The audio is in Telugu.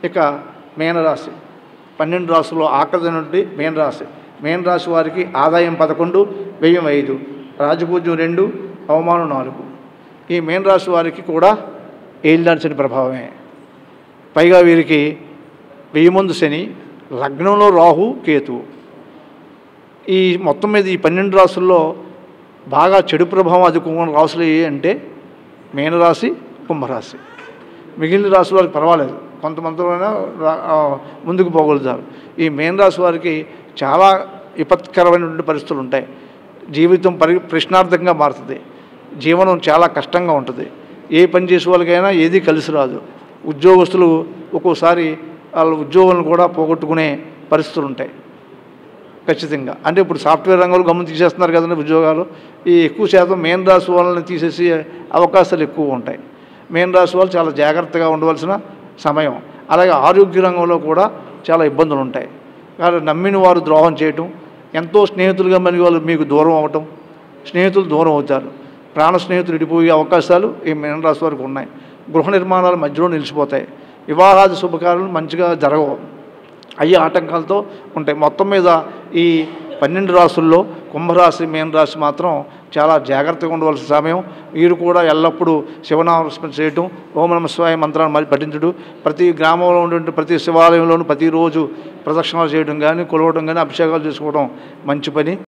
ఇక మీనరాశి పన్నెండు రాశుల్లో ఆఖరినటువంటి మీనరాశి మీనరాశి వారికి ఆదాయం పదకొండు వ్యయం ఐదు రాజపూజ్యం రెండు అవమానం నాలుగు ఈ మీనరాశి వారికి కూడా ఏలినాడ్చిన ప్రభావమే పైగా వీరికి వెయ్యి ముందు శని లగ్నంలో రాహు కేతు ఈ మొత్తం మీద ఈ పన్నెండు రాసుల్లో బాగా చెడు ప్రభావం అదుకున్న రాసులు ఏ అంటే మీనరాశి కుంభరాశి మిగిలిన రాశి వారికి పర్వాలేదు కొంతమందిలోనే రా- ఆ, ముందుకు పోగలుగుతారు ఈ మీన రాశి వారికి చాలా విపత్కరమైనటువంటి పరిస్థితులు ఉంటాయి జీవితం పరి ప్రశ్నార్థంగా మారుతుంది జీవనం చాలా కష్టంగా ఉంటుంది ఏ పని చేసే వాళ్ళకైనా ఏది కలిసి రాదు ఉద్యోగస్తులు ఒక్కోసారి వాళ్ళ ఉద్యోగాలను కూడా పోగొట్టుకునే పరిస్థితులు ఉంటాయి ఖచ్చితంగా అంటే ఇప్పుడు సాఫ్ట్వేర్ రంగంలో గమనం తీసేస్తున్నారు కదండి ఉద్యోగాలు ఈ ఎక్కువ శాతం మెయిన్ రాశి వాళ్ళని తీసేసి అవకాశాలు ఎక్కువ ఉంటాయి మెయిన్ రాశి వాళ్ళు చాలా జాగ్రత్తగా ఉండవలసిన సమయం అలాగే ఆరోగ్య రంగంలో కూడా చాలా ఇబ్బందులు ఉంటాయి కాబట్టి నమ్మిన వారు ద్రోహం చేయటం ఎంతో స్నేహితులుగా మరి వాళ్ళు మీకు దూరం అవ్వటం స్నేహితులు దూరం అవుతారు ప్రాణ స్నేహితులు ఇడిపోయే అవకాశాలు ఈ మీన రాశి వారికి ఉన్నాయి గృహ నిర్మాణాలు మధ్యలో నిలిచిపోతాయి వివాహాది శుభకార్యాలు మంచిగా జరగవు అయ్యే ఆటంకాలతో ఉంటాయి మొత్తం మీద ఈ పన్నెండు రాసుల్లో కుంభరాశి మీన రాశి మాత్రం చాలా జాగ్రత్తగా ఉండవలసిన సమయం వీరు కూడా ఎల్లప్పుడూ శివనామస్మరణ చేయటం ఓం నమ శివాయ మంత్రాన్ని మరి పఠించడం ప్రతి గ్రామంలో ఉండే ప్రతి శివాలయంలోనూ ప్రతిరోజు ప్రదక్షిణాలు చేయడం కానీ కొలవడం కానీ అభిషేకాలు చేసుకోవడం మంచి పని